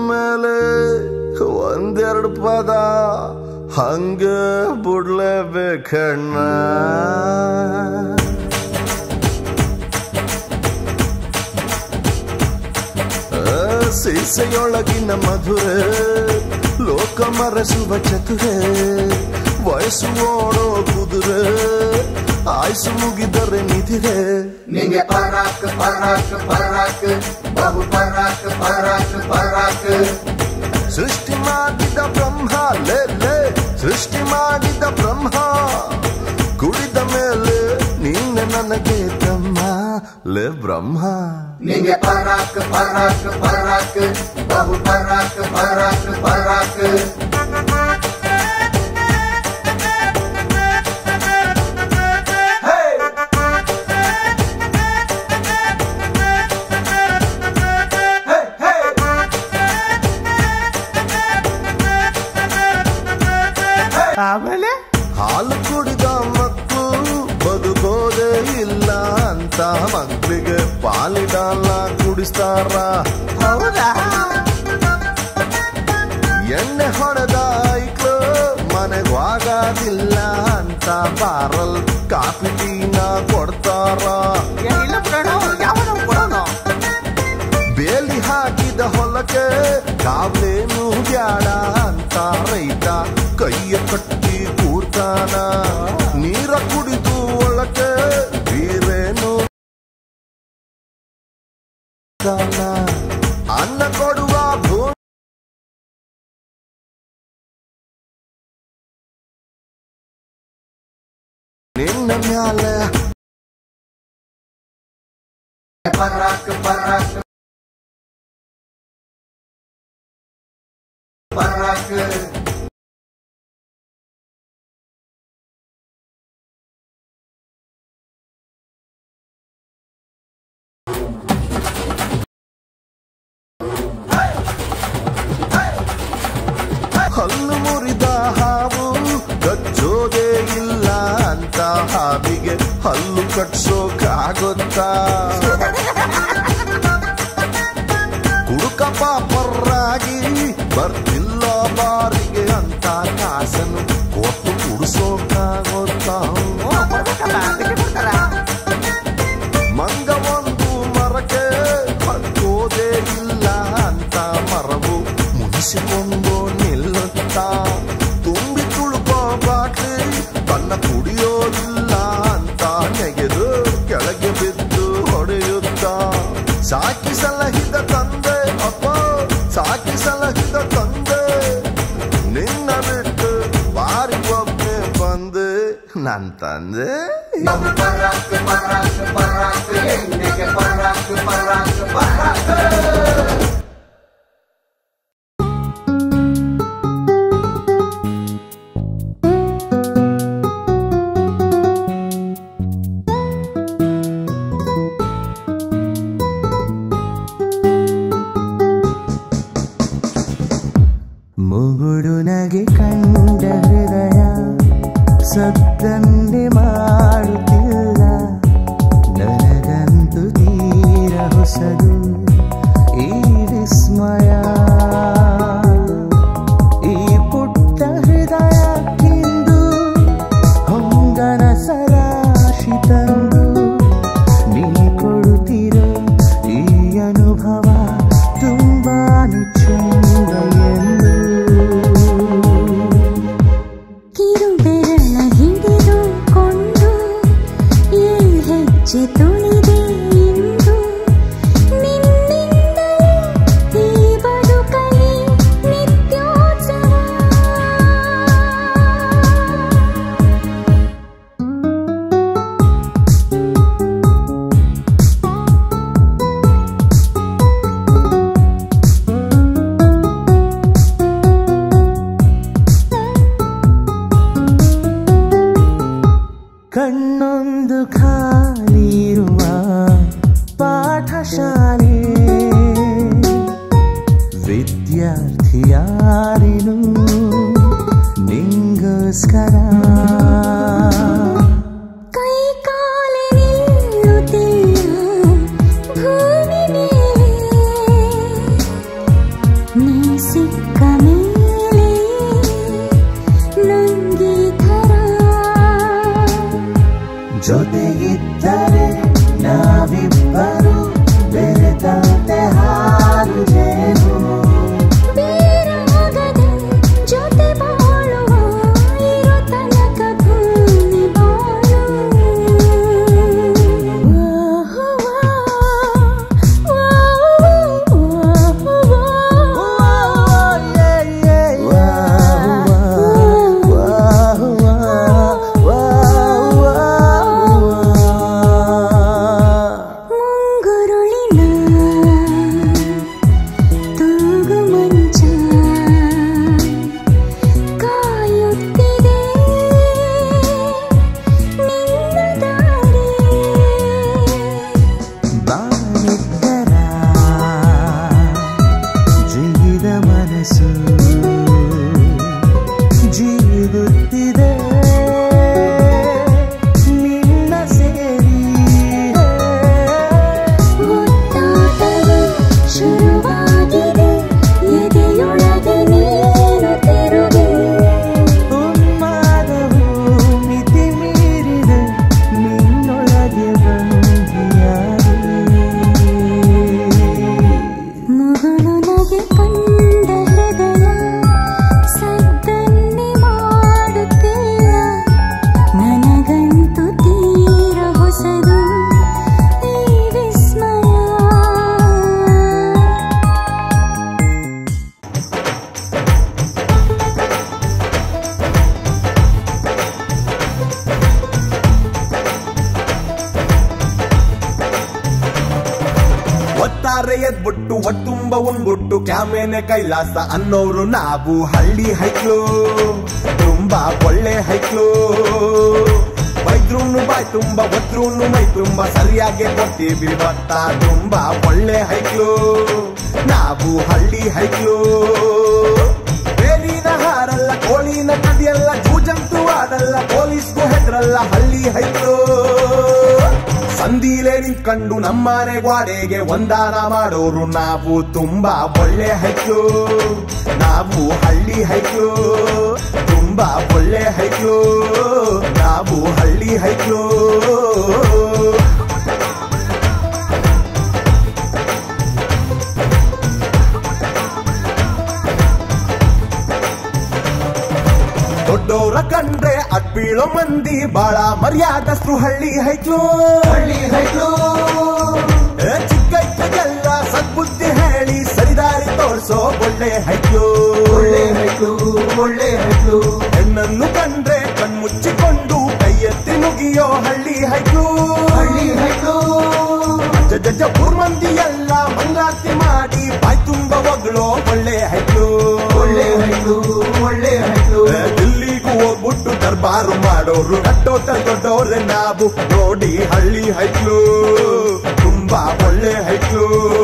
ಮೇಲೆ ಒಂದೆರಡು ಪದ ಹಂಗ ಬಿಡ್ಲೇಬೇಕಣ್ಣ ಆ, ಸೀಸೆಯೊಳಗಿನ ಮಧುರೆ ಲೋಕ ಮರೆಸುವ ಚತುರೆ ವಯಸ್ಸು ಓಡೋ ಕುದುರೆ ಆಯ್ಸು ಮುಗಿದರೆ ನಿಧಿರೆ ನಿಂಗೆ ಪರಾಕ್ ಪರಾಕ್ ಪರಾಕ್ ಬಹು ಪರಾಕ್ ಪರಾಕ್ ಪರಾಕ್ ಸೃಷ್ಟಿ ಮಾಡಿದ ಬ್ರಹ್ಮ ಲೇ ಲೇ ಸೃಷ್ಟಿ ಮಾಡಿದ ಬ್ರಹ್ಮ ಕುಡಿದ ಮೇಲೆ ನೀನೆ ನನಗೆ ತಮ್ಮ ಲೇ ಬ್ರಹ್ಮ ನಿಂಗೆ ಪರಾಕ್ ಪರಾಕ್ ಪರಾಕ್ ಬಹು ಪರಾಕ್ ಪರಾಕ್ ಪರಾಕ್ ಆಮೇಲೆ ಹಾಲು ಕುಡಿದ ಮಕ್ಕಳು ಬದುಕೋದೇ ಇಲ್ಲ ಅಂತ ಮಕ್ಕಳಿಗೆ ಪಾಲಿಡಲ್ಲ ಕುಡಿಸ್ತಾರ ಹೌದಾ ಎಣ್ಣೆ ಹೊಡೆದ ಐಕ್ಳು ಮನೆಗಾಗೋದಿಲ್ಲ ಅಂತ ಬಾರಲ್ ಕಾಫಿ ಟೀನ ಕೊಡ್ತಾರ ಏ, ಇಲ್ಲ ಬಿಡೋಣ ಯಾವನ ಕೊಡೋಣ ಬೇಲಿ ಹಾಕಿದ ಹೊಲಕ್ಕೆ ಕಾವ್ಲೇನು ಬ್ಯಾಡ ಅಂತ ರೈತ ಕೈಯ ಕಟ್ಟಿ ಕೂರ್ತಾನ ನೀರ ಕುಡಿದು ಒಳಕ್ಕೆ ಬೀರೇನು ತಾನ. ಅನ್ನ ಕೊಡುವ ಭೂಮಿ ನಿನ್ನ ಮ್ಯಾಲೆ ಪರಾಕ್ ಪರಾಕ್ ಪರಾಕ್ ಹಲ್ಲು ಮುರಿದ ಹಾವು ಕಚ್ಚೋದೇ ಇಲ್ಲ ಅಂತ ಹಾವಿಗೆ ಹಲ್ಲು ಕಟ್ಸೋಕಾಗುತ್ತಾ ಕುಡುಕ ಪಾಪರ್ರಾಗಿ ಬರ್ತಿಲ್ಲ ಬಾರಿಗೆ ಅಂತ ಕಾಸನು ಕೊಟ್ಟು ಕುಡಿಸೋಕಾಗುತ್ತಾ ಓ, ಕೊಡ್ಬೇಕಲ್ಲ ಅದಕ್ಕೆ ಕೊಡ್ತಾರ ಮಂಗ ಒಂದು ಮರಕ್ಕೆ ಹತ್ತೋದೇ ಇಲ್ಲ ಅಂತ ಮರವು ಮುನಿಸಿಕೊಂಡು ನಿಲ್ಲುತ್ತಾ ತುಂಬಿ ತುಳುಕೋ ಬಾಟ್ಲಿ ತನ್ನ ಕುಡಿಯೋದಿಲ್ಲ ಅಂತ ನೆಗೆದು ಕೆಳಗೆ ಬಿದ್ದು ಹೊಡೆಯುತ್ತಾ ಸಾಕಿ ಸಲಹಿದ ತಂದೆ ಅಪ್ಪ ಸಾಕಿ ಸಲಹಿದ ತಂದೆ ನಿನ್ನ ಬಿಟ್ಟು ಬಾರಿ ಒಬ್ಬನೇ ಬಂದೆ ನನ್ ತಂದೆ ಬಹು ಪರಾಕ್ ಪರಾಕ್ ಪರಾಕ್ ಎಣ್ಣೆಗೆ ಪರಾಕ್ ಪರಾಕ್ ಪರಾಕ್ ಮುಗುಡು ನಗೆ ಕಂಡ ಹೃದಯ ಸತ್ತಂದೆ ಮಾಡುತ್ತಿಲ್ಲ ನನಗಂತೂ ತೀರ ಹೊಸದು ಈ ವಿಸ್ಮಯ ಈ ಪುಟ್ಟ ಹೃದಯ ಇಂದು ಹೊಂಗನ ಸರಾಶಿ ತಂದು ನೀ ಕೊಡುತ್ತಿರೋ ಈ ಅನುಭವ ತುಂಬಾ ಚೆಂದ ಎಂದು ಕಿರು ಬೆರಳ ಹಿಡಿದುಕೊಂಡು ಸಿಕ್ಕ ಮೇಲೆ ನಂಗೆ ಥರ ಜೊತೆಗಿದ್ದರೆ ನಾವಿಬ್ಬರು ಬೆರೆತಂತೆ ಹಾರುತ್ತೇನು ಬೇರಾಗದೆ ಜೊತೆ ಬಾಳುವ ಇರೋ ತನಕ ಭೂಮಿ ಬಾಳು ಮುಂಗುರುಳಿನ ತೂಗು ಮಂಚ ಕಾಯುತ್ತಿದೆ ನಿನ್ನ ದಾರಿ ಬಾಳಿದ್ದರ ಜಿಗಿದ ಮನಸ್ಸು ಜೀಗುತ್ತಿದೆ ನಿನ್ನ ಸೇರಿ ಒತ್ತಾಟವು ಶುರುವಾಗಿದೆ ಎದೆಯೊಳಗೆ ನೀನು ತಿರುಗಿ ಉನ್ಮಾದವು ಮಿತಿ ಮೀರಿದೆ ನಿನ್ನೊಳಗೆ ಬಂದಿಯಾಗಿ ಮುಗುಳು ನಗೆ ಕಂಡ ಹೃದಯ ಸದ್ದನ್ನೇ ಮಾಡುತ್ತಿಲ್ಲ ನನಗಂತೂ ತೀರ ಹೊಸದು ಈ ವಿಸ್ಮಯ ಒತ್ತಾರೆ ಎದ್ಬಿಟ್ಟು ಒಟ್ಟುಂಬ ಉಂಡ್ಬಿಟ್ಟು ಕ್ಯಾಮೇನೆ ಕೈಲಾಸ ಅನ್ನೋರು ನಾವು ಹಳ್ಳಿ ಹೈಕ್ಲು ತುಂಬಾ ಒಳ್ಳೆ ಹೈಕ್ಲು ಬೈದ್ರೂನು ಬಾಯ್ ತುಂಬ ಒದ್ರೂನು ಮೈ ತುಂಬ ಸರಿಯಾಗಿ ಕೊಡ್ತೀವಿ ಭತ್ತ ತುಂಬಾ ಒಳ್ಳೆ ಹೈಕ್ಲು ನಾವು ಹಳ್ಳಿ ಹೈಕ್ಲು ಬೇಲಿನ ಹಾರಲ್ಲ ಕೋಳಿನ ಕದಿಯಲ್ಲ ಜೂಜಂತೂ ಆಡಲ್ಲ ಪೊಲೀಸ್ಗೂ ಹೆದ್ರಲ್ಲ ಹಳ್ಳಿ ಹೈಕ್ಲು ಸಂದಿಲೆ ನಿಂತ್ಕೊಂಡು ನಮ್ಮನೆ ಗ್ವಾಡೆಗೆ ಒಂದಾನ ಮಾಡೋರು ನಾವು ತುಂಬಾ ಒಳ್ಳೆ ಹೈಕ್ಲು ನಾವು ಹಳ್ಳಿ ಹೈಕ್ಲು ತುಂಬಾ ಒಳ್ಳೆ ಹೈಕ್ಲು ನಾವು ಹಳ್ಳಿ ಹೈಕ್ಲು ದೊಡ್ಡೋರ ಕಂಡ್ರೆ ಅಡ್ಬೀಳೋ ಮಂದಿ ಬಾಳ ಮರ್ಯಾದಸ್ರು ಹಳ್ಳಿ ಹೈಕ್ಲು ಹಳ್ಳಿ ಹೈಕ್ಲು ಏ ಚಿಕ್ಕೈಕ್ಕೆಲ್ಲ ಸದ್ಬುದ್ಧಿ ಹೇಳಿ ಸರಿದಾರಿ ತೋರ್ಸೋ ಒಳ್ಳೆ ಹೈಕ್ಲು ಒಳ್ಳೆ ಹೈಕ್ಲು ಒಳ್ಳೆ ಹೈಕ್ಲು ಹೆಣ್ಣನ್ನು ಕಂಡ್ರೆ ಕಣ್ಮುಚ್ಚಿಕೊಂಡು ಕೈ ಎತ್ತಿ ಮುಗಿಯೋ ಹಳ್ಳಿ ಹೈಕ್ಲು ಹಳ್ಳಿ ಹೈಕ್ಲು ಜ ಜ ಮಂದಿ ಎಲ್ಲ ಮಂಗಾತಿ ಮಾಡಿ ಬಾಯ್ ತುಂಬ ಒಗ್ಳೋ ಒಳ್ಳೆ ಹೈಕ್ಲು ಒಳ್ಳೆ ಹೈಕ್ಲು ಒಳ್ಳೆ ಹೈಕ್ಲು ಏ, ದಿಲ್ಲಿಗೂ ಹೋಗ್ಬಿಟ್ಟು ದರ್ಬಾರು ಮಾಡೋರು ಕಟ್ಟೋಟ ದೊಡ್ಡವ್ರೆ ನಾವು ನೋಡಿ ಹಳ್ಳಿ ಹೈಕ್ಲು ತುಂಬಾ ಒಳ್ಳೆ ಹೈಕ್ಲು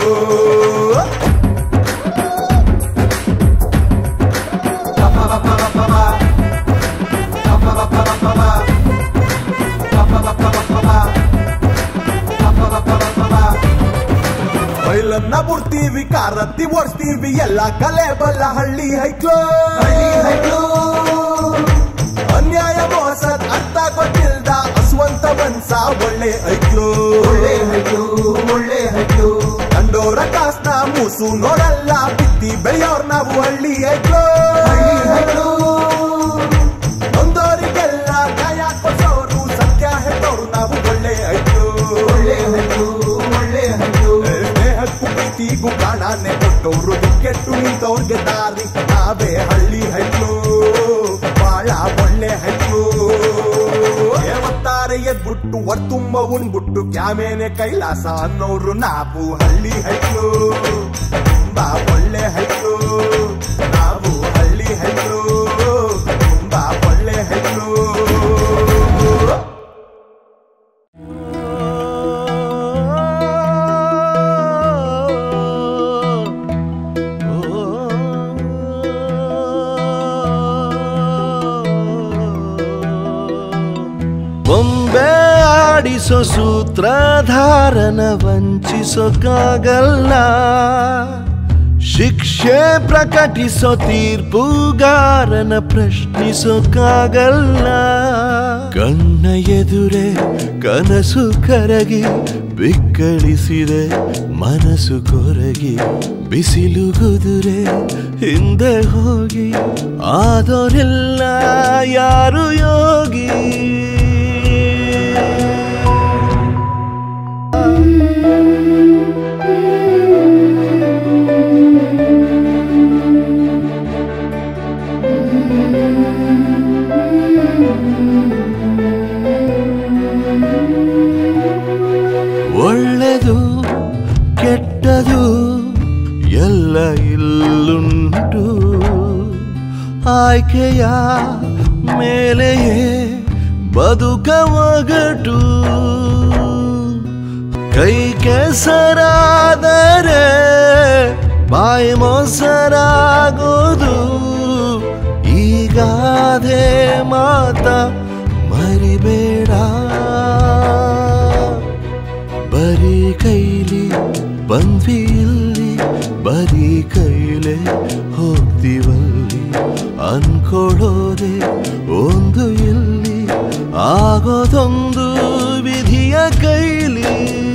ಬೈಲನ್ನ ಬಿಡ್ತೀವಿ ಕಾರತ್ತಿ ಓಡಿಸ್ತೀವಿ ಎಲ್ಲ ಕಲೆ ಬಲ್ಲ ಹಳ್ಳಿ ಹೈಕ್ಲು ಹಳ್ಳಿ ಹೈಕ್ಲು ಅನ್ಯಾಯ ಮೋಸದ್ ಅರ್ಥ ಗೊತ್ತಿಲ್ದ ಹಸುವಂತ ಮನ್ಸ ಒಳ್ಳೆ ಐಕ್ಲು ಒಳ್ಳೆ ಹೈಕ್ಲು ಒಳ್ಳೆ ಹೈಕ್ಲು ಕಂಡೋರ ಕಾಸ್ನ ಮೂಸು ನೋಡಲ್ಲ ಬಿತ್ತಿ ಬೆಳೆಯೋರ್ ನಾವು ಹಳ್ಳಿ ಐಕ್ಲು ಹಳ್ಳಿ ಹೈಕ್ಲು ನೊಂದೋರಿಗೆಲ್ಲ ನ್ಯಾಯ ಕೊಡ್ಸೋರು ಸತ್ಯ ಹೇಳೋರು ನಾವು ಒಳ್ಳೆ ಐಕ್ಲು ಒಳ್ಳೆ ಹೈಕ್ಲು ಒಳ್ಳೆ ಹೈಕ್ಲು ಸ್ನೇಹಕ್ಕೂ ಪ್ರೀತಿಗೂ ಪ್ರಾಣಾನೆ ಕೊಟ್ಟೋರು ಕೆಟ್ಟು ನಿಂತವ್ರಿಗೆ ದಾರಿ ನಾವೇ ಹಳ್ಳಿ ಹೈಕ್ಲು ಬಾಳ ಒಳ್ಳೆ ಹೈಕ್ಲು ಏವತ್ತಾರೆ ಎದ್ಬಿಟ್ಟು ಒರ್ತುಂಬ ಉಣ್ಬಿಟ್ಟು ಕ್ಯಾಮೇನೆ ಕೈಲಾಸ ಅನ್ನೋರು ನಾವು ಹಳ್ಳಿ ಹೈಕ್ಲು ತುಂಬಾ ಒಳ್ಳೆ ಹೈಕ್ಲು ನಾವು ಹಳ್ಳಿ ಹೈಕ್ಲು ತುಂಬಾ ಒಳ್ಳೆ ಹೈಕ್ಲು ಬೊಂಬೆ ಆಡಿಸೋ ಸೂತ್ರಧಾರನ ವಂಚಿಸೋಕ್ಕಾಗಲ್ಲ ಶಿಕ್ಷೆ ಪ್ರಕಟಿಸೋ ತೀರ್ಪುಗಾರನ ಪ್ರಶ್ನಿಸೋಕ್ಕಾಗಲ್ಲ ಕಣ್ಣ ಎದುರೇ ಕನಸು ಕರಗಿ ಬಿಕ್ಕಳಿಸಿದೆ ಮನಸ್ಸು ಕೊರಗಿ ಬಿಸಿಲು ಕುದುರೆ ಹಿಂದೆ ಹೋಗಿ ಆದೋರೆಲ್ಲ ಯಾರು ಯೋಗಿ ಒಳ್ಳೆದು ಕೆಟ್ಟದು ಎಲ್ಲ ಇಲ್ಲುಂಟು ಆಯ್ಕೆಯ ಮೇಲೆಯೇ ಬದುಕ ಒಗಟು ಕೈ ಕೆಸರಾದರೆ ಬಾಯಿ ಮೊಸರಾಗೋದು ಈಗಾದೆ ಮಾತ ಮರಿಬೇಡ ಬರೀ ಕೈಲಿ ಬಂದ್ವಿ ಇಲ್ಲಿ ಬರೀ ಕೈಲೇ ಹೋಗ್ತೀವಲ್ಲಿ ಅನ್ಕೊಳ್ಳೋದೆ ಒಂದು ಇಲ್ಲಿ ಆಗೋದೊಂದು ವಿಧಿಯ ಕೈಲಿ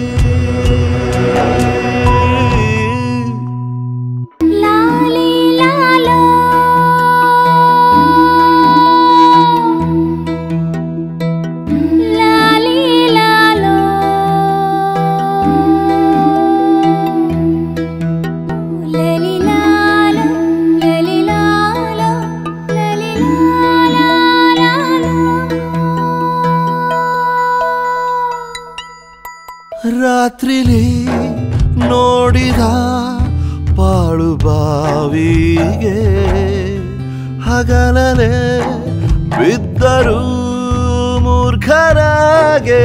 ಲಾಲಿ ಲಾಲೋ ಲಾಲಿ ಲಾಲೋ ಲಲಿ ಲಾಲೋ ಲಲಿ ಲಾಲೋ ಲಲಿ ರಾತ್ರಿಲಿ ನೋಡಿದ ಪಾಳು ಬಾವಿಗೆ ಹಗಲಲೆ ಬಿದ್ದರು ಮೂರ್ಖರಾಗೆ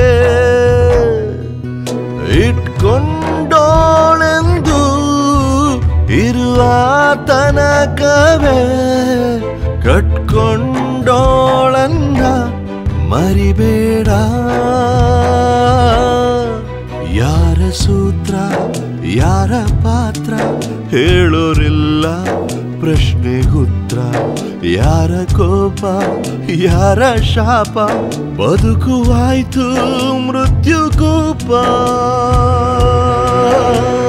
ಇಟ್ಕೊಂಡೋಳೆಂದು ಇರುವ ತನಕವೇ ಕಟ್ಕೊಂಡೋಳನ್ನ ಮರಿಬೇಡ ಯಾರ ಸೂತ್ರ ಯಾರ ಪಾತ್ರ ಹೇಳೋರಿಲ್ಲ ಪ್ರಶ್ನೆಗುತ್ರ ಯಾರ ಕೋಪ ಯಾರ ಶಾಪ ಬದುಕುವಾಯ್ತು ಮೃತ್ಯು ಕೂಪ